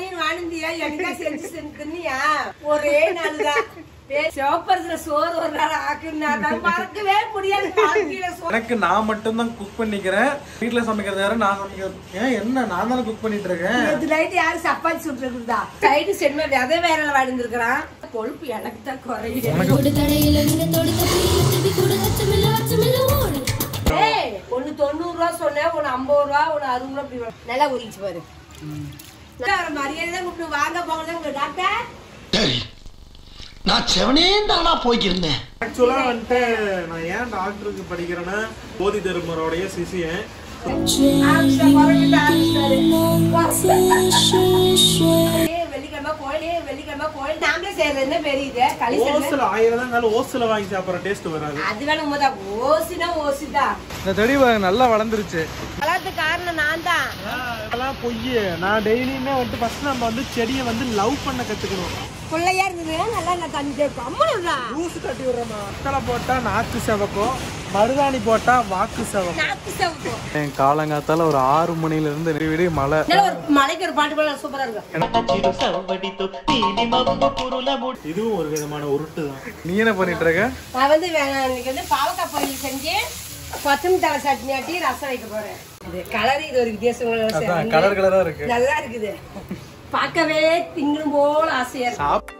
அவதானின்னு வாழ்ந்தியா எனக்கா செஞ்சு செஞ்சு தின்னியா ஒரே நாள் தான் சிவப்பரத்துல சோறு ஒரு நாள் ஆக்குனா மறக்கவே முடியாது வாழ்க்கையில சோறு எனக்கு நான் மட்டும் தான் குக் பண்ணிக்கிறேன் வீட்ல சமைக்கிறது யாரும் நான் சமைக்கிறது ஏன் என்ன நான் தானே குக் பண்ணிட்டு இருக்கேன் நேத்து நைட்டு யாரு சப்பாத்தி சுட்டுருக்குதா சைடு சென்மை விதை வேற வாழ்ந்துருக்கிறான் கொழுப்பு எனக்கு தான் குறையுது ஒரு தடையில நின்று தொடுத்த புயல் துதி கூட அச்சமில்ல அச்சமில்ல ஓடு ஏய் ஒன்னு தொண்ணூறு ரூபா சொன்னேன் ஒன்னு ஐம்பது ரூபா ஒன்னு அறுபது ரூபா இப்படி வரும். நல்லா உரிச்சு பாரு நல்லா அவரை மரியாதை தான் கூப்பிட்டு வாங்க போங்க உங்க டாக்டர் சரி நான் செவனே தானா போய்க்கிருந்தேன் ஆக்சுவலா வந்துட்டு நான் ஏன் டாக்டருக்கு படிக்கிறேன்னா போதி தர்மரோடைய சிசியன் ஆரம்பிச்சிட்டா, குறைஞ்சிட்டு ஆரம்பிச்சிட்டாரு. ஏய், வெள்ளிக்கிழமை கோயில் ஏய், வெள்ளிக்கிழமை கோயில் நாமளே செய்யறது என்ன பெரிய இது களி செய்யறது. ஓசில ஆயிரம் தான் இருந்தாலும் ஓசில வாங்கி சாப்பிட்ற டேஸ்ட் வராது அது வேணும் உண்மைதான் ஓசினா ஓசிதான் இந்த செடி நல்லா வளர்ந்துருச்சு வளர்த்து காரணம் நான் தான் அதெல்லாம் பொய் நான் டெய்லியுமே வந்துட்டு ஃபர்ஸ்ட் நம்ம வந்து செடியை வந்து லவ் பண்ண கத்துக்கணும் பிள்ளையா இருந்ததுன்னா நல்லா நான் தண்ணி தேய்க்கும் அம்மனுடா ஜூஸ் கட்டி விடுறோமா மக்களை போட்டா நாக்கு செவக்கும் மருதாணி போட்டா வாக்கு செவக்கும் நாக்கு சவுக்கும் என் காலங்காத்தால ஒரு ஆறு மணில இருந்து விடிய மழை நல்ல ஒரு மலைக்கு ஒரு பாட்டு போல சூப்பரா இருக்கும் இதுவும் ஒரு விதமான உருட்டு தான் நீ என்ன பண்ணிட்டு இருக்க நான் வந்து வே- இன்னைக்கு வந்து பாவக்காய் பொரியல் செஞ்சு கொத்தமல்லி தலை சட்னி ஆட்டி ரசம் வைக்க போறேன் இது கலர் இது ஒரு வித்தியாசம் கலர் கலரா இருக்கு நல்லா இருக்குது பார்க்கவே திங்களும் போல ஆசையா இருக்கு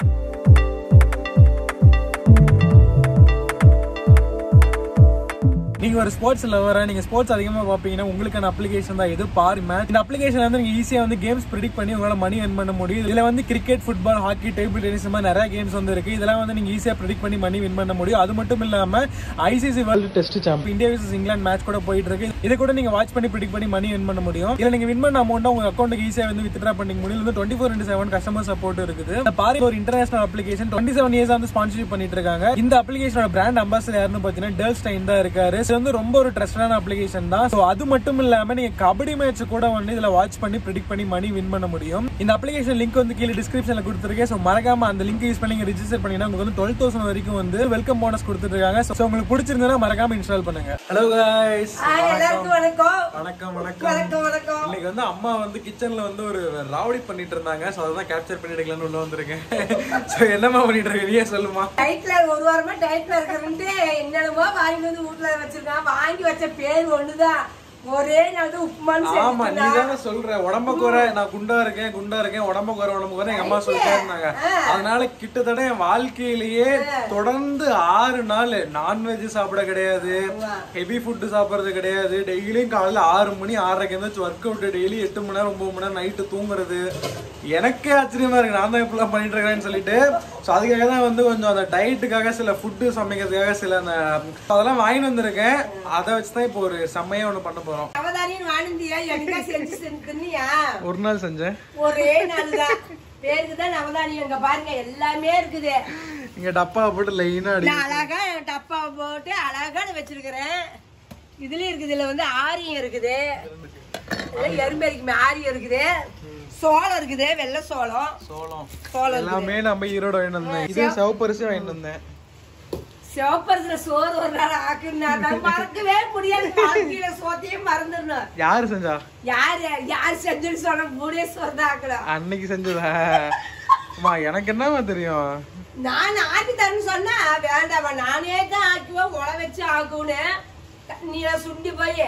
நீங்க ஒரு ஸ்போர்ட்ஸ் லவரா நீங்க ஸ்போர்ட்ஸ் அதிகமா பாப்பீங்கன்னா உங்களுக்கான அப்ளிகேஷன் தான் இது பாரி மேட்ச் இந்த அப்ளிகேஷன் வந்து நீங்க ஈஸியா வந்து கேம்ஸ் ப்ரிடிக் பண்ணி உங்களால மணி earn பண்ண முடியும் இதுல வந்து cricket football hockey table tennis மாதிரி நிறைய கேம்ஸ் வந்து இருக்கு இதெல்லாம் வந்து நீங்க ஈஸியா ப்ரிடிக் பண்ணி மணி வின் பண்ண முடியும் அது மட்டும் இல்லாம ICC world test champion India vs இங்கிலாந்து மேட்ச் கூட போயிட்டு இருக்கு இதை கூட நீங்க வாட்ச் பண்ணி ப்ரிடிக் பண்ணி மணி earn பண்ண முடியும் இதுல நீங்க வின் பண்ண அமௌண்ட் உங்க அக்கௌண்ட்டுக்கு ஈஸியா வந்து வித்ட்ரா பண்ணிக்க முடியும் வந்து twenty four into seven customer support இருக்குது இந்த பாரி ஒரு international application twenty seven years வந்து ஸ்பான்சர்ஷிப் பண்ணிட்டு இருக்காங்க இந்த அப்ளிகேஷனோட பிராண்ட் அம்பாசடர் யாருன்னு பாத்தீங்கன்னா டேல் ஸ்டைன் தான் இருக்காரு இது வந்து ரொம்ப ஒரு ட்ரஸ்டான அப்ளிகேஷன் தான் So அது மட்டும் இல்லாம நீங்க கபடி மேட்ச் கூட வந்து இதுல வாட்ச் பண்ணி ப்ரிடிக் பண்ணி மணி வின் பண்ண முடியும் இந்த அப்ளிகேஷன் லிங்க் வந்து கீழே டிஸ்கிரிப்ஷன்ல கொடுத்துருக்கேன் ஸோ மறக்காம அந்த லிங்க் யூஸ் பண்ணி ரிஜிஸ்டர் பண்ணீங்கன்னா உங்களுக்கு வந்து டுவெல் தௌசண்ட் வரைக்கும் வந்து வெல்கம் போனஸ் கொடுத்துட்டு இருக்காங்க ஸோ உங்களுக்கு பிடிச்சிருந்தா மறக்காம இன்ஸ்டால் பண்ணுங்க ஹலோ guys ஹாய், எல்லாருக்கும் வணக்கம் வணக்கம் வணக்கம் வணக்கம் வணக்கம் இன்னைக்கு வந்து அம்மா வந்து கிச்சன்ல வந்து ஒரு ராவடி பண்ணிட்டு இருந்தாங்க சோ அதான் கேப்சர் பண்ணிடுங்களான்னு உள்ள வந்திருக்கேன் சோ என்னம்மா பண்ணிட்டு இருக்க நீயே சொல்லுமா டயட்ல ஒரு வாரமா டயட்ல இருக்கிறன்ட்டு என்னென்னமோ வாங்கி வந்து வீட்டுல வச்சிருக்கான் வாங்கி வச்ச பேர் ஒண்ணுதான் ஒரே நாள் வந்து உப்புமான்னு ஆமா நீ செஞ்சுட்டு தானே சொல்ற உடம்ப குறை நான் குண்டா இருக்கேன் குண்டா இருக்கேன் உடம்ப குறை உடம்பு குறை எங்க அம்மா சொல்லிட்டே இருந்தாங்க அதனால கிட்டத்தட்ட என் வாழ்க்கையிலேயே தொடர்ந்து ஆறு நாள் நான்வெஜ் சாப்பிட கிடையாது ஹெவி ஃபுட் சாப்பிடுறது கிடையாது டெய்லியும் காலையில ஆறு மணி ஆறரைக்கு எந்திரிச்சு ஒர்க் அவுட் டெய்லி எட்டு மணி நேரம் ஒன்பது மணி நேரம் நைட்டு தூங்குறது எனக்கே ஆச்சரியமா இருக்கு நான் தான் இப்படிலாம் பண்ணிட்டு இருக்கேன்னு சொல்லிட்டு ஸோ அதுக்காக தான் வந்து கொஞ்சம் அந்த டயட்டுக்காக சில ஃபுட்டு சமைக்கிறதுக்காக சில அந்த அதெல்லாம் வாங்கிட்டு வந்திருக்கேன் அதை வச்சு தான் இப்போ ஒரு செம்மையா ஒன்று பண்ண போறோம் அவதானின்னு வாழ்ந்தியா எனக்கா செஞ்சு செஞ்சு தின்னியா ஒரு நாள் செஞ்சேன் ஒரே நாள் தான் பேருக்கு தான் நவதானி அங்க பாருங்க எல்லாமே இருக்குது இங்க டப்பா போட்டு லைனா அடி நான் அழகா டப்பா போட்டு அழகா நான் வச்சிருக்கிறேன் இதுலயும் இருக்குது இதுல வந்து ஆரியம் இருக்குது இதுல எறும்பு இருக்குமே ஆரியம் இருக்குது சோளம் இருக்குது வெள்ளை சோளம் சோளம் சோளம் இருக்குது. எல்லாமே நம்ம ஈரோடு வாங்கிட்டு வந்தேன் இதே சிவப்பரிசி வாங்கிட்டு வந்தேன் சிவப்பரத்துல சோறு ஒரு நாள் ஆக்குனா மறக்கவே முடியாது வாழ்க்கையில சோத்தையே மறந்துடணும் யாரு செஞ்சா யார் யார் செஞ்சுன்னு சொன்ன மூணே சோறு தான் ஆக்கலாம் அன்னைக்கு செஞ்சதா அம்மா எனக்கு என்னமா தெரியும் நான் ஆக்கி தரேன்னு சொன்னா வேண்டாமா நானே தான் ஆக்குவேன் உழ வச்சு ஆக்குவேன்னு நீ சுண்டி போய்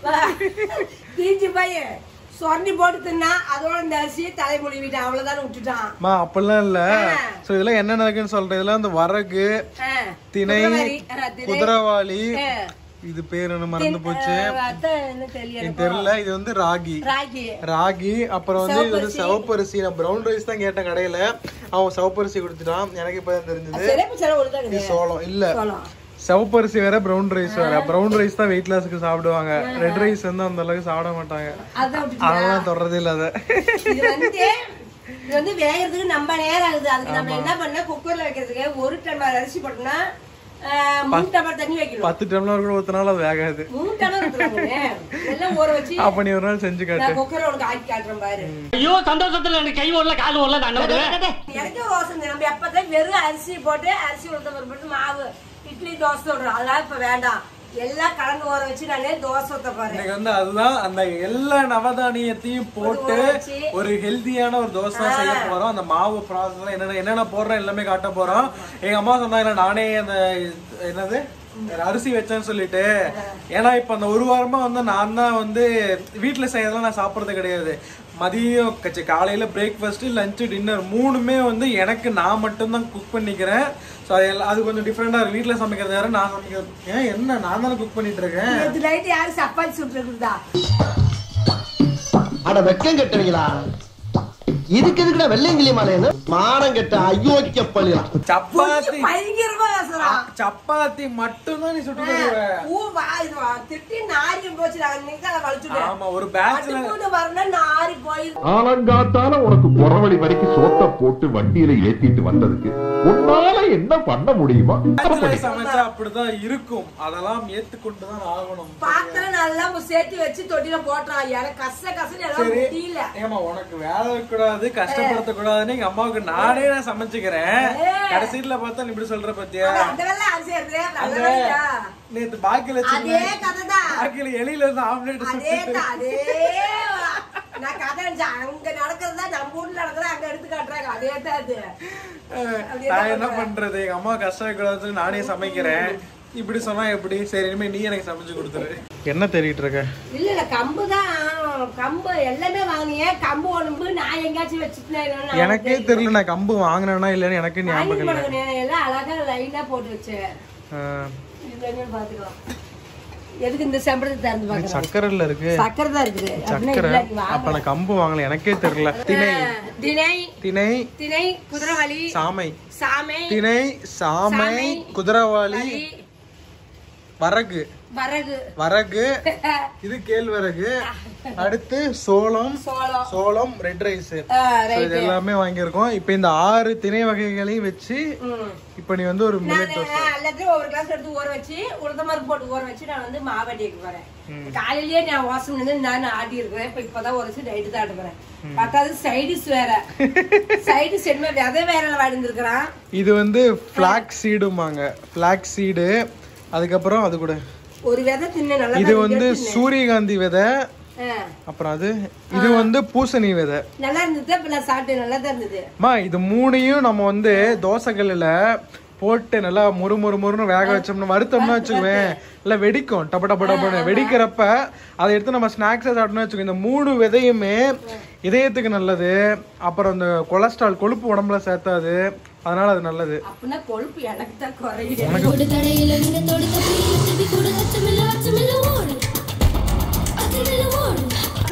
தீஞ்சு போய் சொரண்டி போட்டு தின்னா அதோட இந்த அரிசியை தலைமொழி விட்டான் அவ்வளவுதான் விட்டுட்டான் அம்மா அப்படிலாம் இல்ல ஆ. சோ இதெல்லாம் என்ன இருக்குன்னு சொல்றேன் இதெல்லாம் இந்த வரகு ஆ. திணை குதிரைவாரி, ஆ, திணை. குதிரவாளி ஆ. இது பேர் என்ன மறந்து போச்சு ஆ, அத்தை என்ன தெரியல எனக்கு தெரியல இது வந்து ராகி ராகி ராகி அப்புறம் வந்து இது வந்து சிவப்பரிசி நான் ப்ரௌன் ரைஸ் தான் கேட்டேன் கடையில அவன் சிவப்பரிசி கொடுத்துட்டான் எனக்கு இப்பதான் தெரிஞ்சது சிறப்பு செலவு ஒழுதான் இது சோளம் இல்ல சோளம் சிவப்பரிசி வேற ப்ரௌன் ரைஸ் வேற ப்ரௌன் ரைஸ் தான் வெயிட் லாஸ்க்கு சாப்பிடுவாங்க ரெட் ரைஸ் வந்து அந்த அளவுக்கு சாப்பிட மாட்டாங்க அதான் விட்டுட்டேன். அதெல்லாம் தொடர்றது இல்ல அத இது வந்து இது வந்து வேகிறதுக்கு நம்ம நேரம் ஆகுது அதுக்கு நம்ம என்ன பண்ண குக்கர்ல வைக்கிறதுக்கு ஒரு டம்ளர் அரிசி போட்டோம்னா ஆஹ், மூணு டம்ளர் தண்ணி வைக்கணும் பத்து டம்ளர் கூட ஊத்தினாலும் அது வேகாது மூணு டம்ளர் ஊத்துறாங்க எல்லாம் ஊற வச்சு அப்ப நீ ஒரு நாள் செஞ்சு காட்டு நான் குக்கர் உனக்கு ஆக்கி காட்டுறேன் பாரு ஐயோ சந்தோஷத்துல எனக்கு கை ஓடல கால் ஓடல நான் என்ன பண்ணுவேன் எனக்கு ஒரு யோசனை நம்ம எப்பதான் வெறும் அரிசி போட்டு அரிசி உளுத்தம் பருப்பு போட்டு மாவு இட்லி தோசை விடுறோம் அதெல்லாம் இப்ப வேண்டாம் எல்லாம் கலந்து ஊற வச்சு நானே தோசை ஊத்த போறேன் இன்னைக்கு வந்து அதுதான் அந்த எல்லா நவதானியத்தையும் போட்டு ஊற வச்சு. ஒரு ஹெல்தியான ஒரு தோசை செய்ய போறோம் அந்த மாவு ப்ராசஸ் என்னென்ன என்னென்ன போடுறோம் எல்லாமே காட்ட போறோம் எங்க அம்மா சொன்னாங்க நானே அந்த என்னது அரிசி வச்சேன்னு சொல்லிட்டு ஏன்னா இப்ப அந்த ஒரு வாரமா வந்து நான் தான் வந்து வீட்டுல செய்யறதெல்லாம் நான் சாப்பிடுறது கிடையாது மதியம் கச்சி காலையில பிரேக்ஃபாஸ்ட் லஞ்சு டின்னர் மூணுமே வந்து எனக்கு நான் மட்டும்தான் குக் பண்ணிக்கிறேன் ஸோ அது எல்லாம் அது கொஞ்சம் டிஃப்ரெண்டா இருக்கு வீட்டுல சமைக்கிறது யாரும் நான் சமைக்கிறது ஏன் என்ன நான் தானே குக் பண்ணிட்டு இருக்கேன் நேற்று நைட்டு யாரும் சப்பாத்தி சுட்டுருக்குதா அட வெக்கம் கட்டுவீங்களா இதுக்கு எதுக்குடா வெள்ளையங்கிலி மலைன்னு மானம் கெட்ட அயோக்கிய பள்ளியா சப்பாத்தி பயங்கரமா பேசுறான் சப்பாத்தி மட்டும்தான் நீ சுட்டு தருவ ஊ வா இது வா திட்டி நாரி போச்சு நான் இன்னைக்கு அதை வலிச்சுட்டேன் ஆமா ஒரு பேட்ச்ல மூணு வரணும் நாரி போயிருக்கு ஆலங்காத்தால உனக்கு குறவழி வரைக்கும் சோத்த போட்டு வண்டியில ஏத்திட்டு வந்ததுக்கு உன்னால என்ன பண்ண முடியுமா பேட்ச்ல சமைச்சா அப்படிதான் இருக்கும் அதெல்லாம் ஏத்துக்கொண்டுதான் ஆகணும் பாத்திரம் நல்லா சேர்த்து வச்சு தொட்டில போட்டான் எனக்கு கச கசன்னு எல்லாம் சரி முடியல ஏமா உனக்கு வேலை இருக்கக்கூடாது கஷ்டப்படுத்த கூடாதுன்னு எங்க அம்மாவுக்கு நானே நான் சமைச்சுக்கிறேன் கடைசியில பார்த்தா நீ இப்படி சொல்ற பத்தியா அது அந்த வேலை அரிசி எடுத்து அந்த நல்ல வேலையா? நேத்து பாக்கில அதே கதைதான் பாக்கில எலியில இருந்து ஆம்லேட் அதே சுட்டு தான், அதே நான் கதை நினைச்சேன். அங்க நடக்கிறதா நம்ம ஊர்ல நடக்கிறதா அங்க எடுத்து காட்டுறாங்க அதே தான் அது நான் என்ன பண்றது எங்க அம்மா கஷ்டப்படாதுன்னு நானே சமைக்கிறேன் இப்படி சொன்னா எப்படி சரி இனிமே நீ எனக்கு சமைச்சு கொடுத்துரு என்ன தேடிட்டு இருக்க இல்ல இல்ல கம்பு தான் கம்பு எல்லாமே வாங்கினியே கம்பு ஒண்ணும்பு நான் எங்கேயாச்சும் வச்சுட்டேன் எனக்கே தெரியல நான் கம்பு வாங்கினேனா இல்லைன்னு எனக்கு ஞாபகம் இல்லை எல்லாம் அழகா லைனா போட்டு வச்சேன் ஆஹ், இது என்னன்னு பாத்துக்கலாம் எதுக்கு இந்த செம்படத்தை திறந்து பாக்குறேன் சக்கரைல இருக்கு சக்கரை தான் இருக்குது அப்படின்னா சக்கரை இல்ல, நீ வாங்க. அப்ப நான் கம்பு வாங்கல எனக்கே தெரியல திணை திணை திணை திணை குதிரைவாளி சாமை சாமை திணை சாமை சாமை, குதிரவாளி வலி, வரகு வரகு வரகு இது கேழ்வரகு அடுத்து சோளம் சோளம் சோளம் ரெட் ரைஸ் ஆ, right. இது எல்லாமே வாங்கியிருக்கோம் இப்போ இந்த ஆறு திணை வகைகளையும் வச்சு ம். இப்போ நீ வந்து ஒரு நான் மில்லட் தோசை எல்லாத்தையும் ஒரு கிளாஸ் எடுத்து ஊற வச்சு உளுந்த பருப்பு போட்டு ஊற வச்சு நான் வந்து மாவாட்டி வைக்க போறேன் காலையிலேயே நான் வாசம் நின்று நான் ஆட்டி இருக்கிறேன் இப்ப இப்பதான் உரைச்சு நைட்டு தான் ஆட்டுக்கிறேன் பத்தாவது சைடிஸ் வேற சைடிஸ் என்ன விதை வேற வாழ்ந்துருக்கிறான் இது வந்து ஃபிளாக் சீடுமாங்க ஃபிளாக் சீடு அதுக்கப்புறம் அது கூட ஒரு விதை தின்னு நல்லா இது வந்து சூரியகாந்தி விதை ஆ, அப்புறம் அது இது வந்து பூசணி விதை நல்லா இருந்தது இப்ப நான் சாப்பிட்டேன் நல்லா தான் இருந்தது அம்மா இது மூணையும் நம்ம வந்து தோசைக்கல்லுல போட்டு நல்லா முறு முறு முறுன்னு வேக வச்சோம்னா வறுத்தோம்னா வச்சுக்குவேன் இல்ல வெடிக்கும் டப்ப டப்ப டப்பன்னு வெடிக்கிறப்ப அதை எடுத்து நம்ம ஸ்நாக்ஸா சாப்பிட்டோம்னா வச்சுக்கோ இந்த மூணு விதையுமே இதயத்துக்கு நல்லது அப்புறம் இந்த கொலஸ்ட்ரால் கொழுப்பு உடம்புல சேர்த்தாது அதனால அது நல்லது அப்படின்னா கொழுப்பு எனக்கு தான் குறையுது ஒரு தடையில நின்று தொடுத்த பிள்ளை செவி கூட அச்சமில்ல அச்சமில்ல ஓடு அச்சமில்ல ஓடு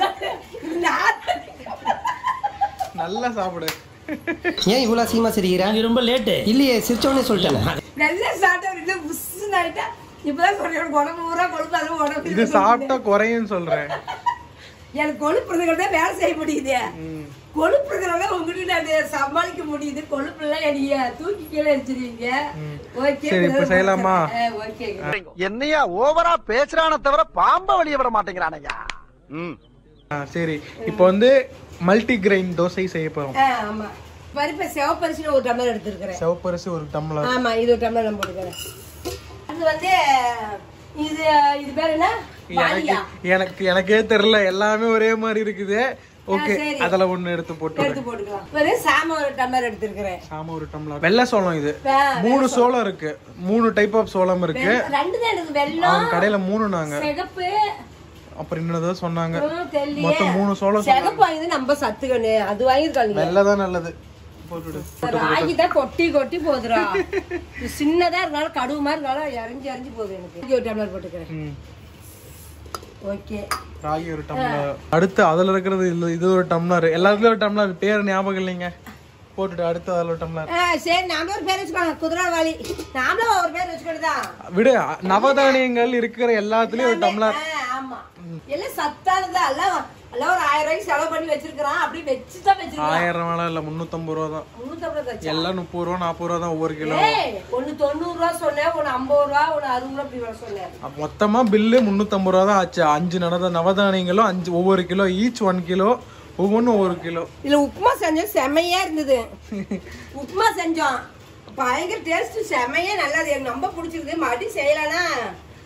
நல்லா சாப்பிடு ஏன் இவ்வளவு அசிங்கமா சிரிக்கிறா நீ ரொம்ப லேட்டு இல்லையே சிரிச்சோடனே சொல்லிட்டேன் நல்லா சாப்பிட்டா புஷ்ஷுன்னு ஆயிட்டா இப்பதான் சொல்றேன் உடம்பு பூரா கொழுப்பு அதுவும் உடம்பு இது சாப்பிட்டா குறையும் சொல்றேன் எனக்கு கொழுப்புறதுக்கு தான் வேலை செய்ய முடியுது கொழுப்புறதுனால உங்ககிட்ட நான் சமாளிக்க முடியுது கொழுப்பு எல்லாம் என்னைய தூக்கி கீழே வச்சிருவீங்க ஓகே சரி, இப்ப செய்யலாமா? ஓகே என்னையா ஓவரா பேசுறான தவிர பாம்ப வெளிய விட மாட்டேங்கிறானையா ஆ, சரி இப்போ வந்து மல்டி கிரெயின் தோசை செய்ய போறோம் ஆமா பருப்பை சிவப்பரிசின்னு ஒரு டம்ளர் எடுத்திருக்கிறேன் சிவப்பரிசி ஒரு டம்ளர் ஆமா இது ஒரு டம்ளர் நான் போட்டுக்கிறேன் அது வந்து இது இது பேர் என்ன எனக்கு வாலியா எனக்கு எனக்கே தெரியல எல்லாமே ஒரே மாதிரி இருக்குது ஓகே சரி. அதுல ஒண்ணு எடுத்து போட்டு எடுத்து போட்டுக்கலாம் ஒரு சாம ஒரு டம்ளர் எடுத்திருக்கிறேன் சாம ஒரு டம்ளர் வெள்ளை சோளம் இது ஆ, மூணு சோளம் இருக்கு மூணு டைப் ஆஃப் சோளம் இருக்கு ரெண்டு தான் எனக்கு வெள்ளம் அவங்க கடையில மூணு நாங்க சிகப்பு அப்புறம் இன்னொரு சொன்னாங்க ம், தெரியலையே. மொத்தம் மூணு சோளம் சிகப்பு வாங்கி நம்ம சத்துக்கண்ணு அது வாங்கிருக்காங்க வெள்ளை தான் நல்லது போட்டுடு ராகி தான் கொட்டி கொட்டி போகுதுடா இது சின்னதா இருந்தாலும் கடுவு மாதிரி இருந்தாலும் இறஞ்சி இறஞ்சி போகுது எனக்கு இங்க ஒரு டம்ளர் போட்டுக்கிறேன் ம். ஓகே ராகி ஒரு டம்ளர் அடுத்து அதுல இருக்கிறது இல்ல இது ஒரு டம்ளர் எல்லாத்துலயும் ஒரு டம்ளர் பேர் ஞாபகம் இல்லைங்க போட்டுட்டு அடுத்து அதுல ஒரு டம்ளர் ஆ, சரி நாம ஒரு பேர் வச்சுக்கோங்க குதிரைவாளி நாமளும் ஒரு பேர் வச்சுக்கிட்டுதான் விடு நவதானியங்கள் இருக்கிற எல்லாத்துலயும் ஒரு டம்ளர் ஆமா எல்லாம் சத்தானதா எல்லாம் எல்லாம் ஒரு ஆயிரம் ரூபாய்க்கு செலவு பண்ணி வச்சிருக்கிறான் அப்படி வச்சுதான் வச்சிருக்கான் ஆயிரம் ரூபாய் இல்ல முன்னூத்தம்பது ரூபா தான் முன்னூத்தம்பது வச்சா எல்லாம் முப்பது ரூபா நாற்பது ரூபா தான் ஒவ்வொரு கிலோ ஏய் ஒண்ணு தொண்ணூறு ரூபா சொன்னேன் ஒண்ணு ஐம்பது ரூபா ஒண்ணு அறுபது ரூபா இப்படி வர சொன்னேன் அப்ப மொத்தமா பில்லு முன்னூத்தம்பது ரூபா தான் ஆச்சு அஞ்சு நடந்த நவதானியங்களும் அஞ்சு ஒவ்வொரு கிலோ ஈச் ஒன் கிலோ ஒவ்வொன்றும் ஒவ்வொரு கிலோ இதுல உப்புமா செஞ்சோம் செமையா இருந்தது உப்புமா செஞ்சோம் பயங்கர டேஸ்ட் செமையா நல்லா இருக்கு எனக்கு ரொம்ப பிடிச்சிருக்கு மறுபடியும் செய்யலாம்னா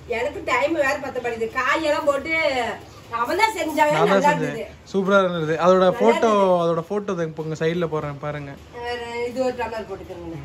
எனக்கு டைம் வேற பத்த படிக்குது காயெல்லாம் போட்டு அவன் தான் செஞ்சாங்க நான் தான் நல்லா செஞ்சேன் இருந்தது சூப்பரா இருந்தது அதோட போட்டோ அதோட போட்டோ உங்க சைடுல போடுறேன் பாருங்க அஹ் இது ஒரு டம்ளர் போட்டுக்கிறேங்க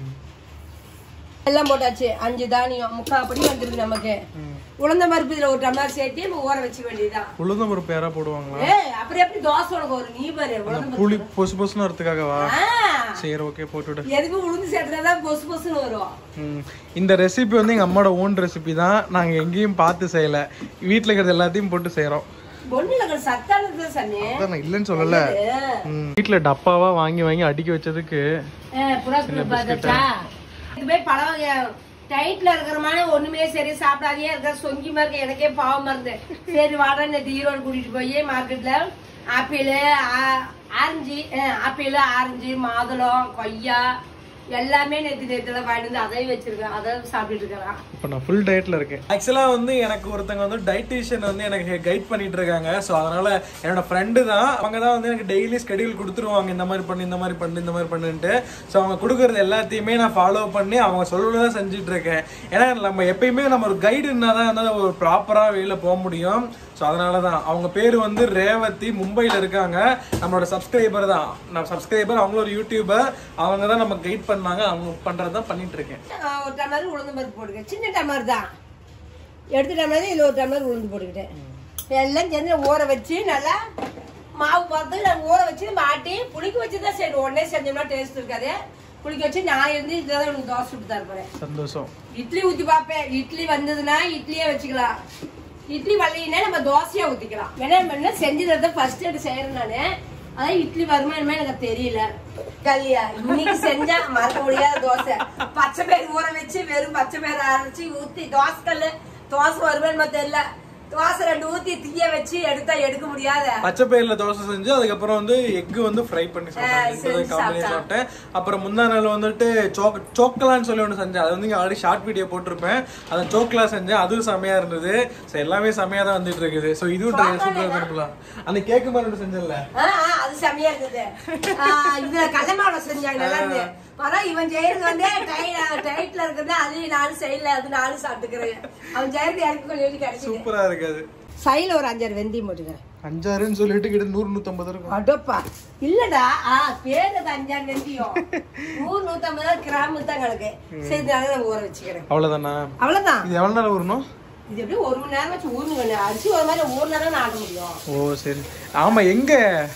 எல்லாம் போட்டாச்சு அஞ்சு தானியம் முக்கால் படி வந்துருக்கு நமக்கு உளுந்த பருப்பு இதுல ஒரு டம்ளர் சேர்த்து நம்ம ஊற வச்சுக்க வேண்டியதுதான் உளுந்தம் பருப்பு யாரா போடுவாங்களா ஏய் அப்புறம் எப்படி தோசை உனக்கு ஒரு நீ பாரு உளுந்த புளி பொசு பொசுன்னு வரதுக்காகவா ஆ, சரி ஓகே போட்டுவிடு எதுக்கு உளுந்து சேர்த்துதான் பொசு பொசுன்னு வரும் ம். இந்த ரெசிபி வந்து எங்க அம்மாவோட ஓன் ரெசிபி தான் நாங்க எங்கேயும் பார்த்து செய்யல வீட்ல இருக்கிறது எல்லாத்தையும் போட்டு செய்றோம் ஒண்ணுல கொஞ்சம் சத்தானது சன்னி அதான் நான் இல்லைன்னு சொல்லல ம். வீட்ல டப்பாவா வாங்கி வாங்கி அடுக்கி வச்சதுக்கு புறாக்கு பார்த்தா இதுவே பல வகை டைட்ல இருக்கிற மாதிரி ஒண்ணுமே சரி சாப்பிடாதே இருக்கிற சொங்கி மாதிரி இருக்கு. எனக்கே பாவமா இருந்து சரி வாடா நேற்று ஈரோடு கூட்டிட்டு போய் மார்க்கெட்ல ஆப்பிள் ஆ- ஆரஞ்சு அஹ், ஆப்பிள் ஆரஞ்சு மாதுளம் கொய்யா எல்லாமே நேற்று நேற்று தான் வாங்கிட்டு வந்து அதையும் வச்சிருக்கேன் அதை சாப்பிட்டுட்டு இருக்கிறான் இப்போ நான் ஃபுல் டயட்ல இருக்கேன் ஆக்சுவலா வந்து எனக்கு ஒருத்தங்க வந்து டயட்டீஷியன் வந்து எனக்கு கைட் பண்ணிட்டு இருக்காங்க ஸோ அதனால என்னோட ஃப்ரெண்டு தான் அவங்க தான் வந்து எனக்கு டெய்லி ஸ்கெடியூல் கொடுத்துருவாங்க இந்த மாதிரி பண்ணு இந்த மாதிரி பண்ணு இந்த மாதிரி பண்ணுன்ட்டு ஸோ அவங்க கொடுக்குறது எல்லாத்தையுமே நான் ஃபாலோ பண்ணி அவங்க சொல்லுறத செஞ்சுட்டு இருக்கேன் ஏன்னா நம்ம எப்பயுமே நம்ம ஒரு கைடு இருந்தால் தான் வந்து ஒரு ப்ராப்பராக வெளியில் போக முடியும் ஸோ அதனால தான் அவங்க பேர் வந்து ரேவதி மும்பையில் இருக்காங்க நம்மளோட சப்ஸ்கிரைபர் தான் நான் சப்ஸ்கிரைபர் அவங்களும் ஒரு யூடியூபர் அவங்க தான் நம்ம கைட் பண்ணாங்க அவங்க பண்ணுறது தான் பண்ணிட்டு இருக்கேன் ஆஹ் ஒரு டம்ளர் உளுந்து பருப்பு போட்டுக்கேன் சின்ன டம்ளர் தான் எடுத்த டம்ளர் இதில் ஒரு டம்ளர் உளுந்து போட்டுக்கிட்டேன் எல்லாம் சேர்ந்து ஊற வச்சு நல்லா மாவு பார்த்து நாங்கள் ஊற வச்சு நம்ம ஆட்டி புளிக்க வச்சு தான் சரி உடனே செஞ்சோம்னா டேஸ்ட் இருக்காது புளிக்க வச்சு நான் இருந்து இதில் தான் உனக்கு தோசை சுட்டு தரப்போறேன் சந்தோஷம் இட்லி ஊற்றி பார்ப்பேன் இட்லி வந்ததுன்னா இட்லியே வச்சுக்கலாம் இட்லி வரலைன்னா நம்ம தோசையா ஊற்றிக்கலாம் ஏன்னா என்ன செஞ்சதை ஃபர்ஸ்ட் எடுத்து செய்யறேன் நான் அதான் இட்லி வருமா என்னமோ எனக்கு தெரியல கல்யா இன்னைக்கு செஞ்சா மறக்க முடியாத தோசை பச்சை பயிர் ஊற வச்சு வெறும் பச்சை பயிர் அரைச்சி ஊத்தி தோசை கல்லு தோசை வருவேன்னு தெரியல தோசை ரெண்டு ஊத்தி தீய வச்சு எடுத்தா எடுக்க முடியாத பச்சை பயிர்ல தோசை செஞ்சு அதுக்கப்புறம் வந்து எக் வந்து ஃப்ரை பண்ணி ஆ, செஞ்சு சாப்பிட்டேன் காம்பினேஷன் சாப்பிட்டேன். சாப்பிட்டேன் அப்புறம் முந்தா நாள் வந்துட்டு சோக் சோக்கலான்னு சொல்லி ஒன்று செஞ்சேன் அது வந்து இங்கே ஆல்ரெடி ஷார்ட் வீடியோ போட்டிருப்பேன் அதை சோக்கலா செஞ்சேன் அதுவும் செமையா இருந்தது ஸோ எல்லாமே செமையா தான் வந்துட்டு இருக்குது ஸோ இதுவும் ட்ரை சூப்பராக இருக்கலாம் அந்த கேக்கு மாதிரி ஒன்று செஞ்சல ஆ, ஆ, அது செமையா இருந்தது ஆ, இதுல கடலை மாவு செஞ்சாங்க நல்லா இருந்து பரவ இவன் செய்யறது வந்து டை- டைட்ல இருக்கிறது அது நானும் செய்யல அது நானும் சாப்பிட்டுக்கிறேன் அவன் செய்யறது எனக்கு கொஞ்சம் கொஞ்சம் கிடைச்சது சூப்பரா இருக்காது சைல ஒரு அஞ்சாறு வெந்தயம் போட்டுக்கிறேன் அஞ்சாறுன்னு சொல்லிட்டு கிட்ட நூறு நூற்றம்பது இருக்கும் அடப்பா இல்லடா ஆ பேரு அது அஞ்சாறு வெந்தயம் நூறு நூத்தம்பது கிராமு தான் கணக்கு சரி இதனால நான் ஊற வச்சுக்கிறேன் அவ்வளோதானா அவ்வளவுதான் இது எவ்வளோ நேரம் ஊறணும் இது எப்படி ஒரு மணி நேரம் வச்சு ஊறுங்க அரிசி ஒரு மாதிரி ஒரு நேரம் நான் ஆட முடியும் ஓ சரி ஆமா எங்க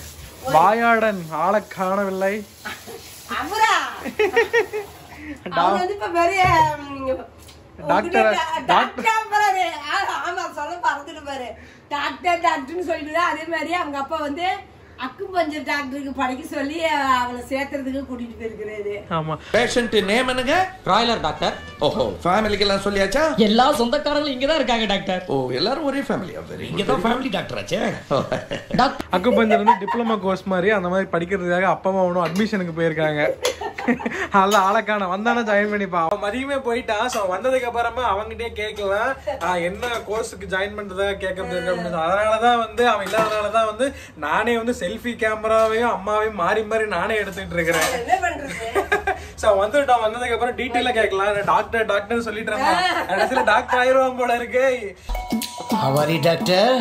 வாயாடன் ஆளை காணவில்லை அவரா அவன் வந்து இப்ப பெரிய ம், டாக்டர், உங்ககிட்ட டாக்டர் பாரு. ஆ, ஆமா சொல்ல பறந்துட்டு பாரு டாக்டர் டாக்டர்னு சொல்லிட்டு அதே மாதிரி அவங்க அப்பா வந்து அக்கு பஞ்சர் டாக்டருக்கு படிக்க சொல்லி அவனை சேர்த்துறதுக்கு கூட்டிட்டு போயிருக்கிறாரு ஆமா பேஷண்ட் நேம் என்னங்க பிராய்லர் டாக்டர் ஓஹோ ஃபேமிலிக்கு எல்லாம் சொல்லியாச்சா எல்லா சொந்தக்காரங்களும் இங்க தான் இருக்காங்க டாக்டர் ஓ எல்லாரும் ஒரே ஃபேமிலியா வெரி இங்க தான் ஃபேமிலி டாக்டர் ஆச்சே டாக்டர் அக்குபஞ்சர் வந்து டிப்ளமா கோர்ஸ் மாதிரி அந்த மாதிரி படிக்கிறதுக்காக அப்பா அம்மா ஒன்றும் அட்மிஷனுக்கு போயிருக்காங்க அதெல்லாம் ஆளக்கான வந்தானே ஜாயின் பண்ணிப்பா அவன் மதியமே போயிட்டான் ஸோ வந்ததுக்கு அப்புறமா அவங்ககிட்டயே கேட்கலாம் ஆஹ் என்ன கோர்ஸுக்கு ஜாயின் பண்றதா கேட்க முடியாது அப்படின்னு அதனால தான் வந்து அவன் இல்லாதனால தான் வந்து நானே வந்து செல்ஃபி கேமராவையும் அம்மாவையும் மாறி மாறி நானே எடுத்துட்டு இருக்கிறேன் என்ன பண்றது ஸோ வந்துட்டான் வந்ததுக்கு அப்புறம் டீட்டெயிலாக கேட்கலாம் டாக்டர் டாக்டர் சொல்லிட்டு இருந்தான் கடைசியில் டாக்டர் ஆயிடுவான் போல இருக்கு ஹவாரி டாக்டர்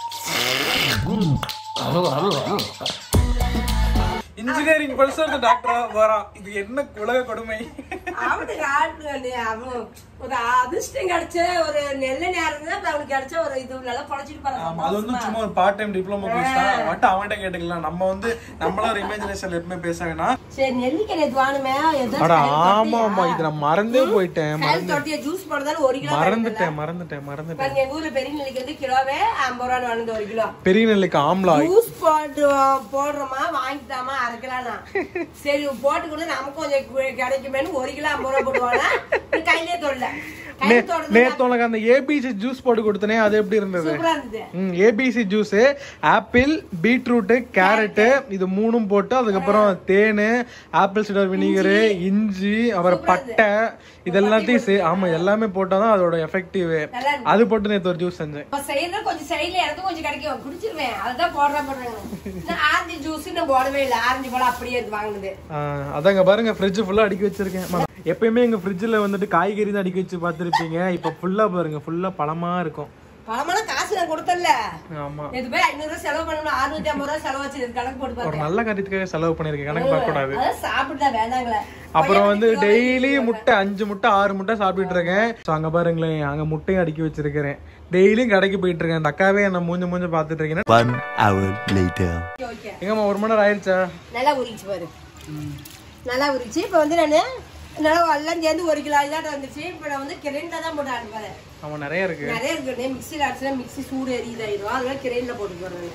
இன்ஜினியரிங் படிச்சு அந்த டாக்டரா போறான் இது என்ன உலக கொடுமை அவனுக்கு ஆட்டு அவன் ஒரு அதிர்ஷ்டம் கிடைச்ச ஒரு நெல்ல நேரம் தான் இப்ப அவனுக்கு கிடைச்ச ஒரு இது நல்லா பழச்சிட்டு ஆமா, அது வந்து போறான் சும்மா ஒரு பார்ட் டைம் டிப்ளமோ கோர்ஸ் தான் மட்டும் அவன்கிட்ட கேட்டுக்கலாம் நம்ம வந்து நம்மள ஒரு இமேஜினேஷன் எப்பவுமே பேச வேணாம் சரி நெல்லிக்காய் நேத்து வாணுமே ஏதோ அட ஆமா ஆமா இது நான் மறந்தே போயிட்டேன் கையில் தொட்டிய ஜூஸ் போடுறதால ஒரு கிலோ மறந்துட்டேன் மறந்துட்டேன் மறந்துட்டேன் பாருங்க எங்க ஊர்ல பெரிய நெல்லிக்காய் வந்து கிலோவே ஐம்பது ரூபான்னு வாங்குது ஒரு கிலோ பெரிய நெல்லுக்கு ஆம்லா ஜூஸ் போட்டு போடுறோமா வாங்கிட்டாமா அரைக்கலாம்னா சரி போட்டு கூட நமக்கு கொஞ்சம் கு- கிடைக்குமேனு ஒரு கிலோ ஐம்பது ரூபா போடுவானா நீ கையிலே தொடல கையில தொடர்ந்து நேத்து உனக்கு அந்த ஏபிசி ஜூஸ் போட்டு கொடுத்தனே அது எப்படி இருந்தது சூப்பரா இருந்தது ம் ABC juice apple beetroot carrot இது மூணும் போட்டு அதுக்கப்புறம் தேன் ஆப்பிள் சிடர் வினிகர் இஞ்சி அப்புறம் பட்டை இதெல்லாத்தையும் சே ஆமா எல்லாமே போட்டாதான் அதோட எஃபெக்டிவ் நல்லா இருக்கு. அது போட்டு நேத்து ஒரு ஜூஸ் செஞ்சேன் இப்ப செய்யறது கொஞ்சம் சைடுல எனக்கும் கொஞ்சம் கிடைக்கும் குடிச்சிருவேன் அதுதான் போடுறா போடுறாங்க ஆரஞ்சு ஜூஸ் நான் போடவே இல்லை ஆரஞ்சு பழம் அப்படியே இருக்கு வாங்குனது ஆ, அதாங்க பாருங்க ஃப்ரிட்ஜ் ஃபுல்லா அடுக்கி வச்சிருக்கேன் ம- எப்பயுமே எங்க ஃப்ரிட்ஜில் வந்துட்டு காய்கறி தான் அடிக்க வச்சு பார்த்துருப்பீங்க இப்போ ஃபுல்லா பாருங்க ஃபுல்லா பழமா இருக்கும் பழமெல்லாம் காசு நான் கொடுத்தல ஆமா நேத்து போய் ஐநூறு ரூபாய் செலவு பண்ணணும் அறுநூத்தி ஐம்பது ரூபாய் செலவு வச்சு கணக்கு போட்டு ஒரு பார்த்தேன் நல்ல காரியத்துக்காக செலவு பண்ணிருக்கேன் கணக்கு பார்க்க கூடாது அதான் சாப்பிட்டா வேண்டாங்களே அப்புறம் வந்து டெய்லி முட்டை அஞ்சு முட்டை ஆறு முட்டை சாப்பிட்டுட்டு இருக்கேன் ஸோ அங்க பாருங்களேன் அங்க முட்டையும் அடுக்கி வச்சிருக்கிறேன் டெய்லியும் கடைக்கு போயிட்டு இருக்கேன் அந்த அக்காவே என்ன மூஞ்ச மூஞ்ச பார்த்துட்டு இருக்கேன் One hour later. ஓகே எங்கம்மா ஒரு மணி நேரம் ஆயிடுச்சா நல்லா உரிச்சு பாரு நல்லா உரிச்சு இப்போ வந்து நான் நல்லா எல்லாம் சேர்ந்து ஒரு கிலோ இதாட்ட வந்துச்சு இப்போ நான் வந்து கிரைண்டில் தான் போட்டு ஆடுவேன் ஆமா நிறைய இருக்கு நிறைய இருக்கு மிக்சியில் அடிச்சுனா மிக்ஸி சூடு எரியுதாயிடும் அதெல்லாம் கிரைண்டில் போட்டு போடுறது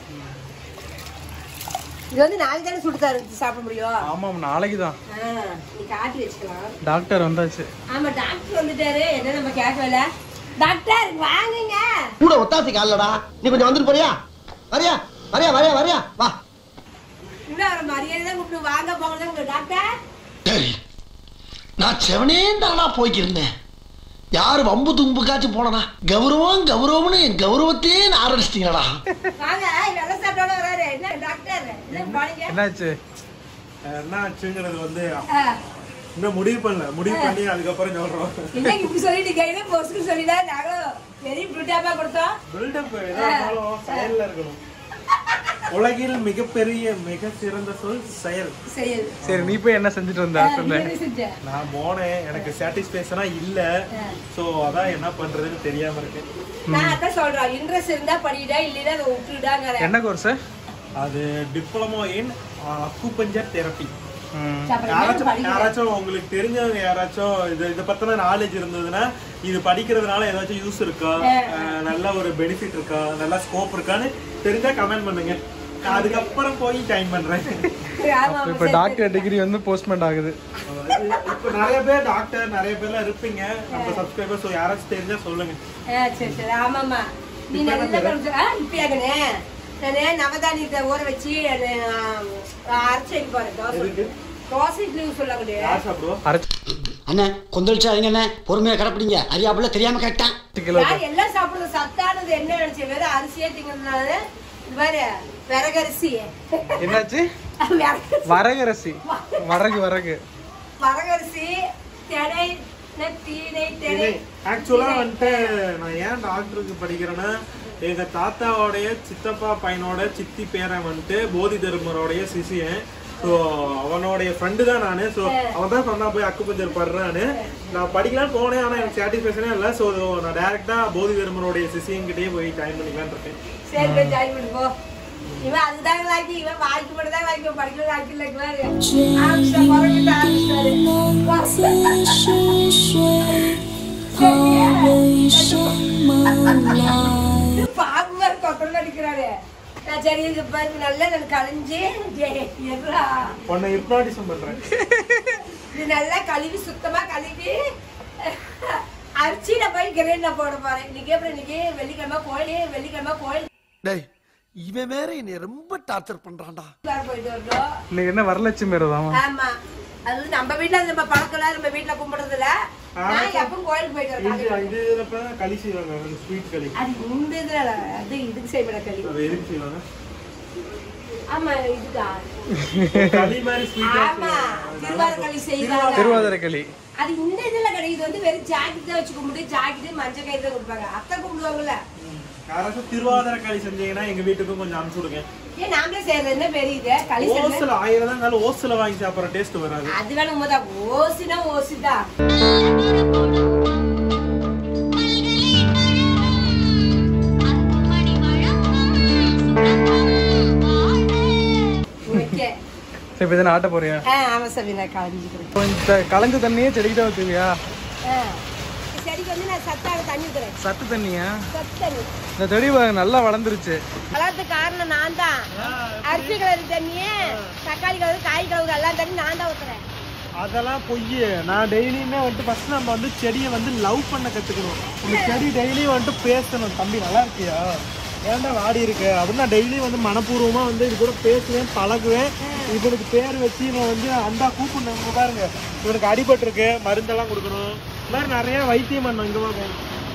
இது வந்து நாளைக்கு தானே சுட்டு தர சாப்பிட முடியும் ஆமா நாளைக்கு தான் ஆ, நீ காட்டி வச்சுக்கலாம் டாக்டர் வந்தாச்சு ஆமா டாக்டர் வந்துட்டாரு என்ன நம்ம கேட்கல டாக்டர் வாங்குங்க கூட ஒத்தாசி காலடா நீ கொஞ்சம் வந்துட்டு போறியா வரியா வரியா வரியா வரியா வா இன்னும் அவரை மரியாதை தான் கூப்பிட்டு வாங்க போங்க உங்க டாக்டர் சரி நான் செவனே தானா போய்க்கிருந்தேன் யாரு வம்பு தும்புக்காச்சும் போனனா கௌரவம் கௌரவம்னு என் கௌரவத்தையே ஆரம்பிச்சிட்டீங்களா வாங்க வெள்ள சாப்பிட்டோட வராரு என்ன டாக்டர் என்ன பாருங்க என்னாச்சு என்ன ஆச்சுங்கிறது வந்து ஆ, இன்னும் முடிவு பண்ணல முடிவு பண்ணி அதுக்கப்புறம் சொல்றோம் இன்னைக்கு இப்படி சொல்லிட்டு இதே பொசுக்கு சொல்லிட்டா நாங்களும் பெரிய பிரிட்டாப்பா கொடுத்தோம் பில்டப் எதா இருந்தாலும் செயல்ல இருக்கணும் உலகில் மிகப்பெரிய மிக சிறந்த சொல் செயல் சரி சரி நீ போய் என்ன செஞ்சுட்டு வந்த சொல்லு என்ன செஞ்ச நான் போனேன் எனக்கு சாட்டிஸ்பேக்ஷனா இல்ல சோ அதான் என்ன பண்றதுன்னு தெரியாம இருக்கேன் நான் அதான் சொல்றேன் இன்ட்ரெஸ்ட் இருந்தா படிடா இல்லைன்னா அதை விட்டுடாங்கிற என்ன கோர்ஸ் அது டிப்ளமோ இன் அக்குபஞ்சர் தெரப்பி அப்புறம் என்ன யாராச்சும் படிக்கிற? யாராச்சும் உங்களுக்கு தெரிஞ்சவங்க யாராச்சும் இது இதை பத்தின நாலேஜ் இருந்ததுன்னா இது படிக்கிறதுனால ஏதாச்சும் யூஸ் இருக்கா அஹ், நல்ல ஒரு பெனிஃபிட் இருக்கா நல்ல ஸ்கோப் இருக்கான்னு தெரிஞ்சா கமெண்ட் பண்ணுங்க நான் அதுக்கப்புறம் போய் ஜாயின் பண்றேன் ஆமா, ஆமா, இப்போ சரி, டாக்டர் டிகிரி வந்து போஸ்ட்மெண்ட் ஆகுது இப்ப நிறைய பேர் டாக்டர் நிறைய பேர்லாம் இருப்பீங்க நம்ம சப்ஸ்கிரைபர் ஸோ யாராச்சும் தெரிஞ்சா சொல்லுங்க ஆ, சரி சரி ஆமாம்மா நீ நல்லா படிச்சு ஆ இப்பயாகனே நான் நவதானியத்தை ஊற வச்சு அது, ஆ, அரைச்சு வைக்க போறேன் தோசை எதுக்கு? தோசை இட்லி சொல்லக்கூடிய யார் சாப்பிடுவோம் அரைச்சு அண்ணே கொந்தளிச்சாதீங்க அண்ணே பொறுமையா கிடப்பிடிங்க அறியாப்புல தெரியாம கேட்டான் கிலோ யார் எல்லாம் சாப்பிடுறது சத்தானது என்ன நினைச்சு வெறும் அரிசியே திங்கிறதுனால இது பாரு விறகரிசி என்னாச்சு விறகு- வரகரசி வரகு வரகு வரகரிசி திணை நெ- தீனை திணை ஆக்சுவலா வந்துட்டு நான் ஏன் டாக்டருக்கு படிக்கிறேன்னா எங்க தாத்தாவோடைய சித்தப்பா பையனோட சித்தி பேரன் வந்துட்டு போதி தர்மரோடைய சிசியன் ஸோ அவனோடைய ஃப்ரெண்டு தான் நான் ஸோ அவன் தான் சொன்னா போய் அக்கு பஞ்சர் படுறான்னு நான் படிக்கலாம்னு போனேன் ஆனால் எனக்கு சாட்டிஸ்ஃபேக்ஷனே இல்லை ஸோ நான் டேரெக்டா போதி தர்மரோடைய சிசியன்கிட்டயே போய் ஜாயின் பண்ணிக்கலான்னு இருக்கேன் சரி போய் ஜாயின் பண்ணி போ இவன் அதுதான் வாங்கி இவன் வாங்கி மட்டும் தான் வாங்கி படிக்கல வாங்கி இல்லை ஆரம்பிச்சா பரவாயில்ல ஆரம்பிச்சாரு பாம்பு கொத்தல் அடிக்கிறாரு நான் சரி இது பாருங்க நல்லா நான் கழிஞ்சு எவ்வளோ உன்னை ஹிப்னாட்டிசம் பண்றேன் இது நல்லா கழுவி சுத்தமா கழுவி அரிசியில போய் கிரைண்ட்ல போட போறேன் இன்னைக்கு அப்புறம் இன்னைக்கு வெள்ளிக்கிழமை கோயில் வெள்ளிக்கிழமை கோயில் டேய் இவன் வேற என்னை ரொம்ப டார்ச்சர் பண்றான்டா போயிட்டு வரணும் இன்னைக்கு என்ன வரலட்சுமி விரதம் ஆமா அது வந்து நம்ம வீட்ல அது நம்ம பழக்கல நம்ம வீட்ல கும்பிடுறது இல்ல நான் எப்பவும் கோயிலுக்கு போயிட்டு இது வரேன் இது இதுல இப்ப தான் களி செய்வாங்க அந்த ஸ்வீட் களி அது இந்த இதுல இல்ல. அது இதுக்கு செய்யப்பட களி அது எதுக்கு செய்வாங்க ஆமா இதுதான் களி மாதிரி ஸ்வீட்டா ஆமா திருவாரூர் களி செய்வாங்க திருவாதிரை களி அது இந்த இதுல கிடையாது இது வந்து வெறும் ஜாக்கெட் தான் வச்சு கும்பிட்டு ஜாக்கெட் மஞ்சள் கயிறு தான் கொடுப்பாங்க அத்தை கும்பிடுவாங்கல்ல யாராச்சும் திருவாதிரை களி செஞ்சீங்கன்னா எங்க வீட்டுக்கும் கொஞ்சம் அனுப்பிச்சு விடுங்க ஏன் நாமளே செய்யறது என்ன பெரிய இது களி செய்யறது ஓசில ஆயிரம் தான் இருந்தாலும் ஓசில வாங்கி சாப்பிட்ற டேஸ்ட் வராது அது வேணும் உண்மைதான் ஓசினா ஓசிதான் ஓகே சரி இப்போ இதை ஆட்ட போறியா ஆ ஆமா சவி நான் கலஞ்சிக்கிறேன் இப்போ இந்த கலந்த தண்ணியே செடிக்கு தான் ஊற்றுவியா ஆ செடிக்கு வந்து நான் சத்தாக தண்ணி ஊத்துறேன் சத்து தண்ணியா சத்து தண்ணி இந்த செடி பாருங்க, நல்லா வளர்ந்துருச்சு வளர்த்து காரணம் நான் தான் அரிசி கலர் தண்ணியே தக்காளி கலர் காய் கலர் எல்லாம் தண்ணி நான் தான் ஊத்துறேன் அதெல்லாம் பொய் நான் டெய்லியுமே வந்துட்டு ஃபர்ஸ்ட் நம்ம வந்து செடியை வந்து லவ் பண்ண கத்துக்கணும் இந்த செடி டெய்லியும் வந்துட்டு பேசணும் தம்பி நல்லா இருக்கியா ஏன்டா வாடி இருக்கு அப்படின்னு நான் டெய்லியும் வந்து மனப்பூர்வமா வந்து இது கூட பேசுவேன் பழகுவேன் இவனுக்கு பேர் வச்சு இவன் வந்து அண்டா கூப்பிடணும் இங்க பாருங்க இவனுக்கு அடிபட்டு இருக்கு மருந்தெல்லாம் கொடுக்கணும் இந்த மாதிரி நிறைய வைத்தியம் பண்ணணும் இங்க பாருங்க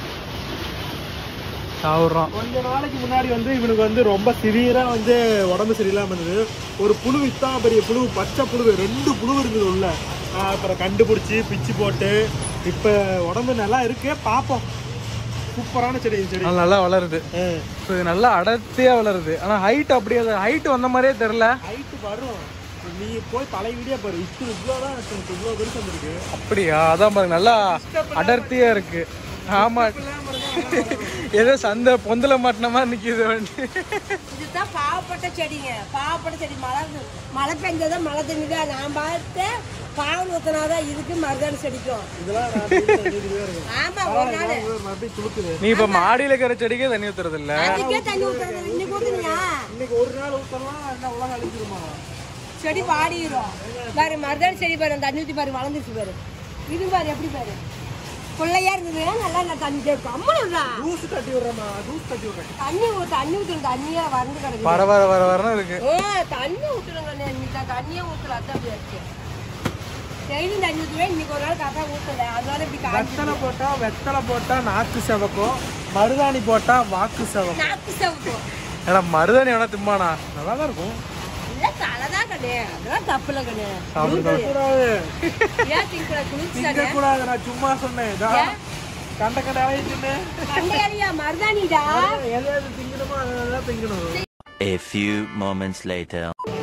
சாவுறான் கொஞ்ச நாளைக்கு முன்னாடி வந்து இவனுக்கு வந்து ரொம்ப சிவியரா வந்து உடம்பு சரியில்லாம இருந்தது ஒரு புழு இத்தா பெரிய புழு பச்சை புழு ரெண்டு புழு இருக்குது உள்ள நான் அப்புறம் கண்டுபிடிச்சி பிச்சு போட்டு இப்போ உடம்பு நல்லா இருக்கு பார்ப்போம் சூப்பரான செடி இந்த செடி அது நல்லா வளருது ஆ. So, இது நல்லா அடர்த்தியா வளருது ஆனா ஹைட் அப்படியே ஹைட் வந்த மாதிரியே தெரியல ஹைட்டு வரும் நீ போய் பழைய வீடியோ பாரு இப்போ இவ்வளோ தான் இருக்கு இவ்வளோ பெருசு வந்திருக்கு அப்படியா அதான் பாருங்க நல்லா அடர்த்தியா இருக்கு ஆமா ஏதோ சந்தை பொந்தல மாட்டின மாதிரி நிக்குது வண்டி இதுதான் பாவப்பட்ட செடிங்க பாவப்பட்ட செடி மழை மழை பெஞ்சதான் மழை தண்ணி தான் நான் பார்த்து பாவல் ஊத்தினாதான் இதுக்கு மருதாணி செடிக்கும் இதெல்லாம் நான் வீட்டுல இருந்துக்கிட்டே இருக்கும். ஆமா ஒரு நாள் மறுபடியும் துளுக்குது நீ இப்ப மாடியில இருக்கிற செடிக்கே தண்ணி ஊத்துறது இல்ல அதுக்கே தண்ணி ஊத்துறது இன்னைக்கு ஊத்துனியா இன்னைக்கு ஒரு நாள் ஊத்தலாம் என்ன உலகம் அழிஞ்சிருமா செடி வாடிடும் பாரு மருதாணி செடி பாரு அந்த தண்ணி ஊற்றி பாரு வளர்ந்துருச்சு பாரு இது பாரு எப்படி பாரு பிள்ளையா இருந்தது நல்லா நான் தண்ணி கேட்கும் அம்மா ஜூஸ் தட்டி விடுறேம்மா ஜூஸ் தட்டி விடுறேன் தண்ணி ஊ தண்ணி ஊற்றணும் தண்ணியா வறண்டு கிடக்குது வர வர வர வரணும் இருக்கு ஏ தண்ணி ஊற்றணுங்க இன்னைக்கு தண்ணியே ஊற்றல அதான் அப்படி இருக்கு டெய்லியும் தண்ணி ஊற்றுவேன் இன்னைக்கு ஒரு நாள் கரெக்டாக ஊற்றல அதனால இப்படி காய்ச்சி வெத்தலை போட்டா வெத்தலை போட்டா நாக்கு செவக்கும் மருதாணி போட்டா வாக்கு செவக்கும் நாக்கு சவுக்கும் ஏன்னா மருதாணி வேணா திம்மானா நல்லா தான் இருக்கும் இல்லை தலை தான் கண்ணே அதெல்லாம் தப்புல கண்ணே சாப்பிட்டு கூடாது ஏன் திங்கக்கூடாது குளிச்சு திங்க கூடாது நான் சும்மா சொன்னேன் இதா, ஏன்? கண்ட கண்ட ஆயிடுச்சுன்னு கண்டையாரியா மருதாணிடா எதை எது திங்கணுமோ அதெல்லாம் திங்கணும் A few moments later.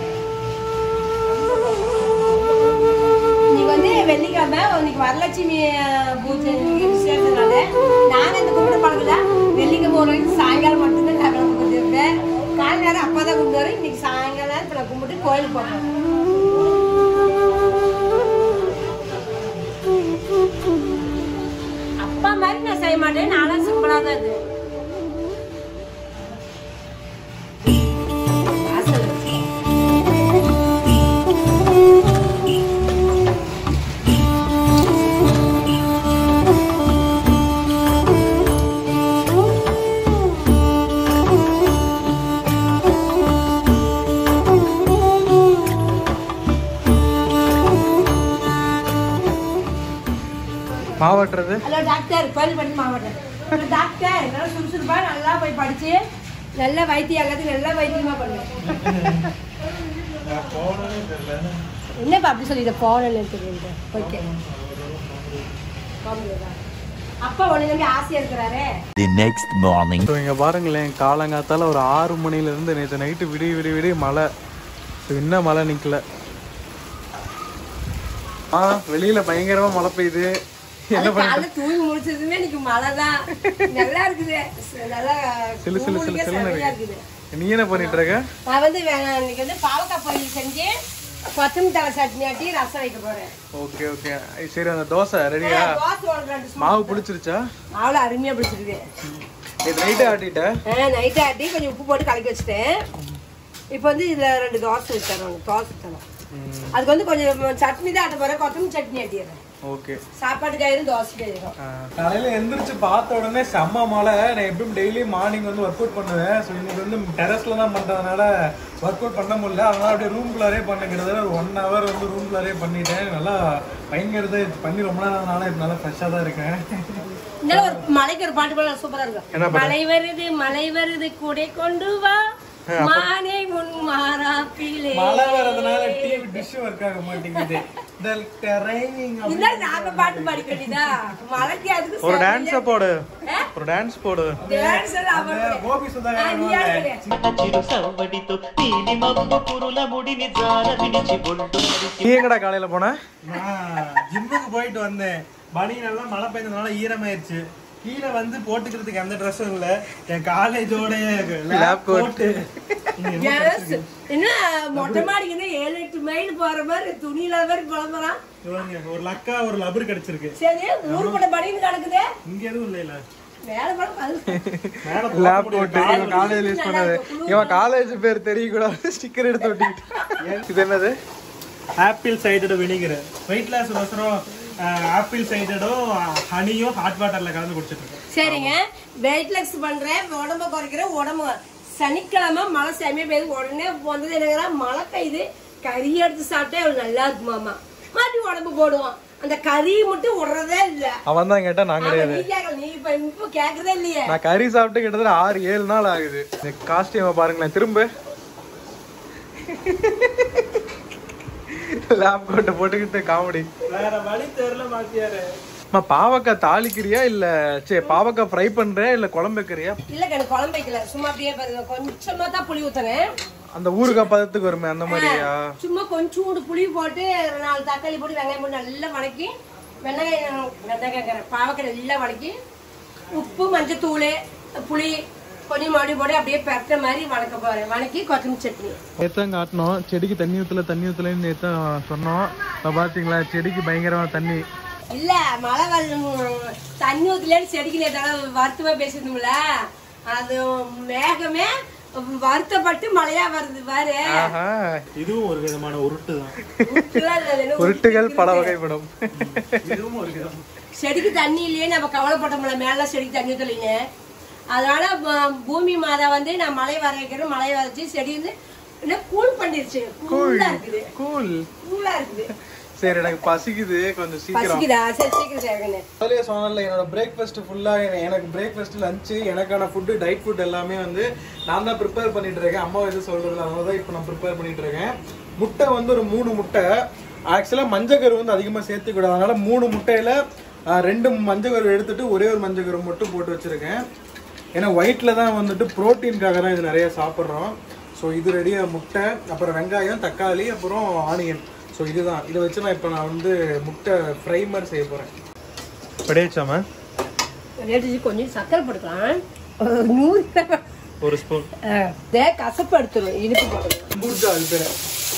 இன்னைக்கு வந்து வெள்ளிக்கிழமை இன்னைக்கு வரலட்சுமி அஹ், பூஜை இன்னைக்கு விசேஷனால நானும் இந்த கும்பிட பழகல வெள்ளிக்கிழமை ஒரு வரைக்கும் சாயங்காலம் மட்டும்தான் நான் விளக்கு கும்பிட்டுருப்பேன் காலை நேரம் அப்பா தான் கும்பிடுவாரு இன்னைக்கு சாயங்காலம் இப்போ நான் கும்பிட்டு கோயிலுக்கு போகிறேன் அப்பா மாதிரி நான் செய்ய மாட்டேன் நானும் சிம்பிளாக தான் இது வாசல் வச்சு. மாவட்டுறது ஹலோ டாக்டர் கோயில் பண்ணி மாவட்டம் ஹலோ டாக்டர் நல்லா சுறுசுறுப்பா நல்லா போய் படிச்சு நல்ல வைத்தியம் எல்லாத்தையும் நல்லா வைத்தியமா பண்ணுவேன் என்னப்பா அப்படி சொல்லி இதை போனேன்னு தெரியுது ஓகே அப்பா உனக்கு நம்பி ஆசையா இருக்கிறாரே The next morning. ஸோ இங்கே பாருங்களேன் காலங்காத்தால ஒரு ஆறு மணிலேருந்து நேற்று நைட்டு விடிய விடிய விடிய மழை ஸோ இன்னும் மழை நிற்கல ஆ வெளியில பயங்கரமா மழை பெய்யுது என்ன பண்ண காலைல தூங்கி முடிச்சதுமே இன்னைக்கு மழை தான் நல்லா இருக்குது நல்லா சிலு சிலு சிலு தூங்குறதுக்கே சிலுன்னு செமையா இருக்கு இருக்குது நீ என்ன பண்ணிட்டு இருக்க நான் வந்து வே- இன்னைக்கு வந்து பாவக்காய் பொரியல் செஞ்சு கொத்தமல்லி தலை சட்னி ஆட்டி ரசம் வைக்க போறேன் ஓகே ஓகே சரி அந்த தோசை ரெடியா தோசை ஒரு ரெண்டு ஸ்பூன் மாவு பிடிச்சிருச்சா அவ்வளோ அருமையா பிடிச்சிருக்கு இது நைட்டே ஆட்டிட்ட நைட்டு ஆட்டி கொஞ்சம் உப்பு போட்டு கலக்கி வச்சுட்டேன் இப்போ வந்து இதுல ரெண்டு தோசை ஊற்றணும் தோசை ஊற்றணும் அதுக்கு வந்து கொஞ்சம் சட்னி தான் ஆட்ட போறேன் கொத்தமல்லி சட்னி ஆட்டிடுறேன் ஓகே சாப்பாட்டு கயிறு தோசை கயிறும் காலையில எந்திரிச்சு பார்த்த உடனே செம்ம மழை நான் எப்பயும் டெய்லி மார்னிங் வந்து ஒர்க் அவுட் பண்ணுவேன் ஸோ இன்னைக்கு வந்து டெரஸ்ல தான் பண்றதுனால ஒர்க் அவுட் பண்ண முடியல அதனால அப்படியே ரூம்குள்ளாரே பண்ணுங்கிறத ஒரு ஒன் ஹவர் வந்து ரூம்குள்ளாரே பண்ணிட்டேன் நல்லா பயங்கரதை பண்ணி ரொம்ப நேரம் ஆனால இப்ப நல்லா ஃப்ரெஷ்ஷாக தான் இருக்கேன் இந்த ஒரு மலைக்கு ஒரு பாட்டு போல சூப்பரா இருக்கும் மழை வருது மழை வருது கூடை கொண்டு வா மானே உன் மாறாப்பிலே மழை வர்றதுனால டிவி டிஷ் ஒர்க் ஆக மாட்டேங்குது இந்த ட்ரைனிங் இந்த நாம பாட்டு பாடிக்க வேண்டியதா மழைக்கு அதுக்கு ஒரு டான்ஸை போடு ஒரு டான்ஸ் போடு டான்ஸ் எல்லாம் அவன் கோபி சுதா ஆ, நீ யாரு? நீ எங்கடா காலையில போன நான் ஜிம்முக்கு போயிட்டு வந்தேன் பனியன் எல்லாம் மழை பெய்ஞ்சதுனால ஈரமாயிருச்சு கீழே வந்து போட்டுக்கிறதுக்கு எந்த ட்ரெஸ்ஸும் இல்ல என் காலேஜோட Lab coat. போட்டு Yes. என்ன மொட்டை மாடிக்கு என்ன ஏழு எட்டு மைல் போற மாதிரி துணி இல்லாத மாதிரி புலம்புறான் ஒரு லக்கா ஒரு லபர் கிடைச்சிருக்கு சரி ஊரு கூட படின்னு கிடக்குது இங்க எதுவும் இல்ல வேலை கூட பல் மேல லேப் போட்டு இவன் காலேஜ் யூஸ் பண்ணது இவன் காலேஜ் பேர் தெரியக்கூடாது ஸ்டிக்கர் எடுத்து ஒட்டிக்கிட்டு இது என்னது apple cider vinegar weight loss வசரம் ஆப்பிள் சைடடும் ஹனியும் ஹாட் வாட்டர்ல கலந்து குடிச்சிட்டு இருக்கேன் சரிங்க வெயிட் லெஸ் பண்றேன் உடம்ப குறைக்கிறேன் உடம்பு சனிக்கிழமை மழை செமையா பெய்யுது உடனே வந்தது என்னங்கிற மழை பெய்யுது கறி எடுத்து சாப்பிட்டா அவ்வளவு நல்லா இருக்குமாமா மறுபடியும் உடம்பு போடுவோம் அந்த கறி மட்டும் விடுறதே இல்ல அவன் தான் கேட்டா நான் ஆமா, கிடையாது நீ கேட்கல நீ இப்ப இப்ப கேக்குறதே இல்லையே நான் கறி சாப்பிட்டு கிட்டத்தட்ட ஆறு ஏழு நாள் ஆகுது இந்த காஸ்டியூமை பாருங்களேன் திரும்ப லேப் கோட்டை போட்டுக்கிட்டு காமெடி வேற வழி தெரியல மாத்தியாரு அம்மா பாவக்காய் தாளிக்கிறியா இல்ல சே பாவக்காய் ஃப்ரை பண்றியா இல்ல குழம்பு வைக்கிறியா இல்ல கண்ணு குழம்பு வைக்கல சும்மா அப்படியே பாருங்க கொஞ்சமா தான் புளி ஊத்துனேன் அந்த ஊறுகாய் பதத்துக்கு வருமே அந்த மாதிரியா சும்மா கொஞ்சோண்டு புளி போட்டு ஒரு நாலு தக்காளி போட்டு வெங்காயம் போட்டு நல்லா வதக்கி வெங்காயம் வெங்காயம் பாவக்காய் நல்லா வதக்கி உப்பு மஞ்சத்தூள் புளி கொஞ்சம் மறுபடியும் போட்டு அப்படியே பெரட்ட மாதிரி வதக்க போறேன் வதக்கி கொத்தமல்லி சட்னி நேத்தான் காட்டினோம் செடிக்கு தண்ணி ஊத்தல தண்ணி ஊத்தலன்னு நேத்தான் சொன்னோம் இப்போ பாத்தீங்களா செடிக்கு பயங்கரமா தண்ணி இல்ல மழை வெள்ளம் தண்ணி ஊத்தலன்னு செடிக்கு நேற்று வருத்தமா பேசிருந்தோம்ல அது மேகமே வருத்தப்பட்டு மழையா வருது பாரு ஆஹா இதுவும் ஒரு விதமான உருட்டு தான் உருட்டுலாம் இல்ல, அது என்ன உருட்டுகள் பல வகைப்படும் இதுவும் ஒரு விதம் செடிக்கு தண்ணி இல்லையே நம்ம கவலைப்பட்டோம்ல மேல செடிக்கு தண்ணி ஊத்தலைங்க அதனால ப- பூமி மாதா வந்து நான் மழை வர வைக்கிறேன் மழை வரைச்சு செடி வந்து என்ன கூல் பண்ணிருச்சு கூலா இருக்குது கூல் கூலா இருக்குது சரி எனக்கு பசிக்குது கொஞ்சம் சீக்கிரம் பசிக்குதா சரி சீக்கிரம் சேருங்கண்ணே முதலே சொன்னல என்னோட பிரேக்ஃபாஸ்ட் ஃபுல்லா எனக்கு பிரேக்ஃபாஸ்ட் லஞ்ச் எனக்கான ஃபுட்டு டைட் ஃபுட் எல்லாமே வந்து நான் தான் ப்ரிப்பேர் பண்ணிட்டு இருக்கேன் அம்மா எதுவும் சொல்றது அதனால தான் இப்போ நான் ப்ரிப்பேர் பண்ணிட்டு இருக்கேன் முட்டை வந்து ஒரு மூணு முட்டை ஆக்சுவலாக மஞ்சக்கரு வந்து அதிகமாக சேர்த்துக்கூடாது அதனால மூணு முட்டையில ஆஹ், ரெண்டு மஞ்சக்கரு எடுத்துட்டு ஒரே ஒரு மஞ்சக்கரு மட்டும் போட்டு வச்சிருக்கேன் ஏன்னா ஒயிட்ல தான் வந்துட்டு ப்ரோட்டீனுக்காக தான் இது நிறைய சாப்பிட்றோம் ஸோ இது ரெடியாக முட்டை அப்புறம் வெங்காயம் தக்காளி அப்புறம் ஆனியன் ஸோ இதுதான் இதை வச்சு நான் இப்போ நான் வந்து முட்டை ஃப்ரை மாதிரி செய்ய போகிறேன் படியாச்சாமா ரேட்டு கொஞ்சம் சக்கரை போட்டுக்கலாம் ஒரு நூறு ஒரு ஸ்பூன் தே கசப்பு எடுத்துரும் இனிப்பு போட்டுக்கலாம் பூர்ஜா அது பேர்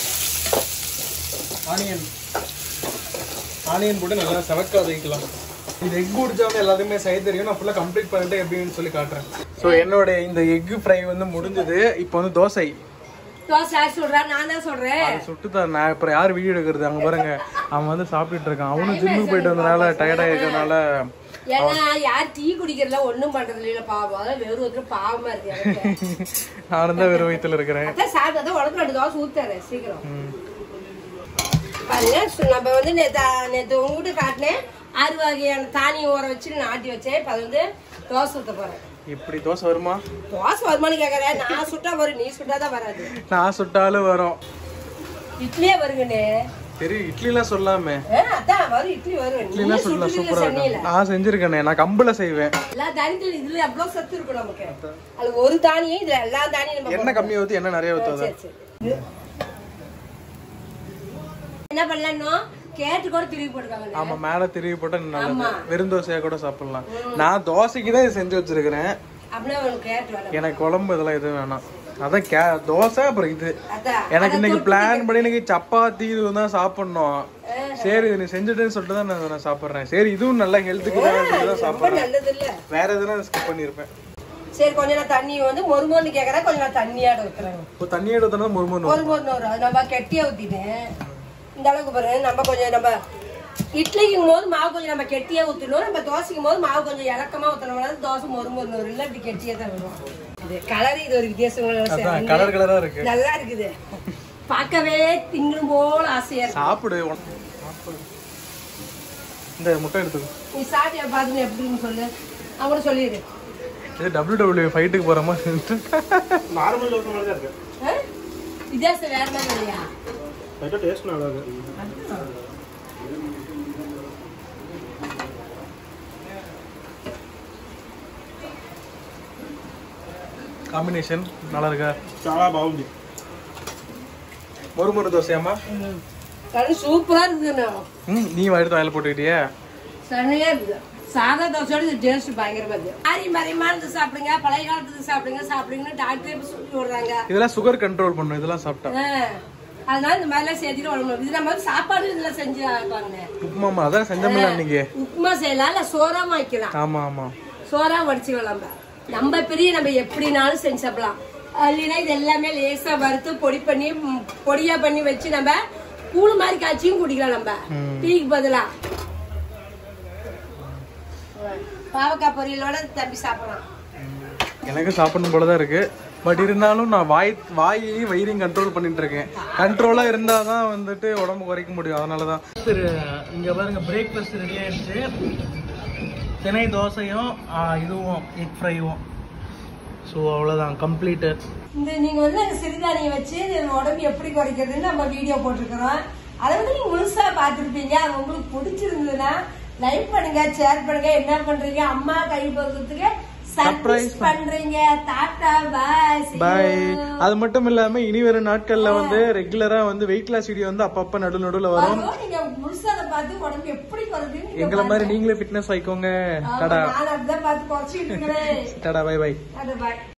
ஆனியன் ஆனியன் போட்டு நல்லா செவக்க வதக்கிக்கலாம் இந்த எக் பூர்ஜாவில் எல்லாத்தையுமே செய்ய தெரியும் நான் ஃபுல்லாக கம்ப்ளீட் பண்ணிட்டு எப்படின்னு சொல்லி காட்டுறேன் ஸோ என்னோட இந்த எக் ஃப்ரை வந்து முடிஞ்சது இப்போ வந்து தோசை தோசை யார் சொல்றா நான் தான் சொல்றேன் அது சுட்டு தான் நான் இப்போ யார் வீடியோ எடுக்கிறது அங்கே பாருங்க அவன் வந்து சாப்பிட்டுட்டு இருக்கான் அவனும் ஜிம்முக்கு போயிட்டு வந்தனால டயர்டாக இருக்கிறதுனால ஏன்னா யார் டீ குடிக்கிறதுல ஒண்ணும் பண்றது இல்ல பாவம் அதான் வெறும் ஒருத்தர் பாவமா இருக்கு எனக்கு நானும் தான் வெறும் வயிற்றுல இருக்கிறேன் அதான் சாப்பிட்டு உடம்பு ரெண்டு தோசை ஊத்தாரு சீக்கிரம் பாருங்க சு- நம்ம வந்து நேத்து நேத்து உங்ககிட்ட காட்டினேன் ஆறு வகையான தானியம் ஊற வச்சு நான் ஆட்டி வச்சேன் இப்ப அது வந்து தோசை ஊத்த போறேன் இப்படி தோசை வருமா தோசை வருமானு கேக்குறேன் நான் சுட்டா வரும் நீ சுட்டாதான் வராது நான் சுட்டாலும் வரும் இட்லியே வருங்கண்ணே சரி இட்லிலாம் சொல்லாமே ஆ, அதான் வரும் இட்லி வரும் நீ இட்லிலாம் சொல்லலாம் சுட்டுருக்கீங்க சூப்பராக சென்னையில இருக்கும் நான் செஞ்சிருக்கேனே நான் கம்புல செய்வேன் எல்லா தானியத்திலும் இதுல எவ்வளவு சத்து இருக்கும் நமக்கு அது ஒரு தானியம் இதுல எல்லா தானியம் நம்ம எண்ணெய் கம்மியாக ஊற்றி எண்ணெய் நிறைய ஊற்றாத சரி, சரி. என்ன பண்ணலாம்னோ கேட்டு கூட திருப்பி போட்டுருக்காங்க ஆமா மேல திருவி போட்டா இன்னும் நல்லது ஆமா. வெறும் தோசையா கூட சாப்பிடலாம் நான் தோசைக்கு தான் இது செஞ்சு வச்சிருக்கிறேன் அப்படின்னா உனக்கு கேட்டு வேணும் எனக்கு குழம்பு இதெல்லாம் எதுவும் வேணாம் அதான் கே தோசை அப்புறம் இது அதான் எனக்கு அதை இன்னைக்கு தொட்டு பிளான் பண்ணி இன்னைக்கு சப்பாத்தி இது தான் சாப்பிடணும் சரி இது நீ செஞ்சுட்டேன்னு சொல்லிட்டு தான் நான் நான் சாப்பிட்றேன் சரி இதுவும் நல்லா ஹெல்த்துக்கு தான் சொல்லி தான் ரொம்ப சாப்பிட்றேன் நல்லது இல்ல வேற எதுனா ஸ்கிப் பண்ணியிருப்பேன் சரி கொஞ்ச நேரம் தண்ணி வந்து மொறுமொன்னு கேக்குறேன் கொஞ்ச நேரம் தண்ணியாட ஊத்துறாங்க இப்போ தண்ணி எடுத்தோம்னா முறுமுறு ஒரு மொறு வரும் அது நம்ம கெட்டியா ஊத்திட்டேன் இந்த அளவுக்கு பாருங்க நம்ம கொஞ்சம் நம்ம இட்லிக்கும் போது மாவு கொஞ்சம் நம்ம கெட்டியா ஊத்தணும் நம்ம தோசைக்கும் போது மாவு கொஞ்சம் இலக்கமா ஊத்தணும்னா தோசை மொறு மொறு வரும் இல்ல இப்படி கெட்டியா தான் வரும் இது கலர் இது ஒரு வித்தியாசம் அதான் கலர் கலரா இருக்கு நல்லா இருக்குது பார்க்கவே தின்னும் போல ஆசையா இருக்கு சாப்பிடு உனக்கு சாப்பிடு. இந்த முட்டை எடுத்துக்கோ நீ சாப்பிட்டு பார்த்துன்னு எப்படின்னு சொல்லு அவங்கள சொல்லிடு இது டபிள்யூ டபிள்யூ ஃபைட்டுக்கு போற மாதிரி நார்மல் தோசை மாதிரி தான் இருக்கு ஆ? வித்தியாசம் வேற மாதிரி இல்லையா லைட்டாக டேஸ்ட் நல்லா இருக்கு காம்பினேஷன் நல்லா இருக்கா చాలా బాగుంది ஒரு முறை தோசையாமா கறி சூப்பரா இருக்குதுண்ணா ம் நீ எடுத்து வாயில போட்டுக்கிட்டியா சென்னையா இருக்குது சாதா தோசையோட இது டேஸ்ட் பயங்கரமா இருக்கு ஆரி மறைமானது சாப்பிடுங்க பழைய காலத்துக்கு சாப்பிடுங்க சாப்பிடுங்கன்னு டாக்டரே இப்ப சொல்லி விடுறாங்க இதெல்லாம் சுகர் கண்ட்ரோல் பண்ணும் இதெல்லாம் சாப்பிட்டா ஆ. அதனால இந்த மாதிரிலாம் சேர்த்துட்டு உடம்பு இது நம்ம வந்து சாப்பாடு இதுல செஞ்சு ஆக்குவாங்க உப்புமாமா அதான் செஞ்சோம்ல அன்னைக்கு உப்புமா செய்யலாம் இல்ல சோறாம வைக்கலாம் ஆமா ஆமா சோறா வடிச்சுக்கலாம் நம்ம நம்ம பெரிய நம்ம எப்படினாலும் செஞ்சு சாப்பிடலாம் இல்லைன்னா இது எல்லாமே லேசா வறுத்து பொடி பண்ணி ம், பொடியா பண்ணி வச்சு நம்ம கூழு மாதிரி காய்ச்சியும் குடிக்கலாம் நம்ம டீக்கு பதிலா பாவக்காய் பொரியலோட தம்பி சாப்பிடலாம் எனக்கு சாப்பிடணும் போல தான் இருக்கு பட் இருந்தாலும் நான் வாய் வாயையும் வயிறையும் கண்ட்ரோல் பண்ணிட்டு இருக்கேன் கண்ட்ரோலா இருந்தால் தான் வந்துட்டு உடம்பு குறைக்க முடியும் அதனால தான் சரி இங்க பாருங்க பிரேக்ஃபாஸ்ட் ரெடி ஆயிடுச்சு தினை தோசையும் ஆ, இதுவும் எக் ஃப்ரையும் ஸோ அவ்வளோதான் கம்ப்ளீட்டட் இந்த நீங்க வந்து அந்த சிறுதானியம் வச்சு இந்த உடம்பு எப்படி குறைக்கிறதுன்னு நம்ம வீடியோ போட்டிருக்கிறோம் அதை வந்து நீங்க முழுசா பாத்துருப்பீங்க அது உங்களுக்கு பிடிச்சிருந்ததுன்னா லைக் பண்ணுங்க ஷேர் பண்ணுங்க என்ன பண்றீங்க அம்மா கை பக்கத்துக்கு சர்ப்ரைஸ் பண்றீங்க டாடா பாய் பாய் அது மட்டும் இல்லாம இனி வரும் நாட்கள்ல வந்து ரெகுலரா வந்து வெயிட் லாஸ் வீடியோ வந்து அப்பப்ப நடு நடுவுல வரும் நீங்க முழுசா அதை பார்த்து உடம்பு எப்படி குறையுதுன்னு நீங்க எங்களை மாதிரி பாருங்க. நீங்களே ஃபிட்னஸ் ஆயிக்கோங்க ஆமா, டடா நான் அப்படிதான் பார்த்து குறைச்சிட்டு இருக்கிறேன் டடா பை பை டாடா பாய்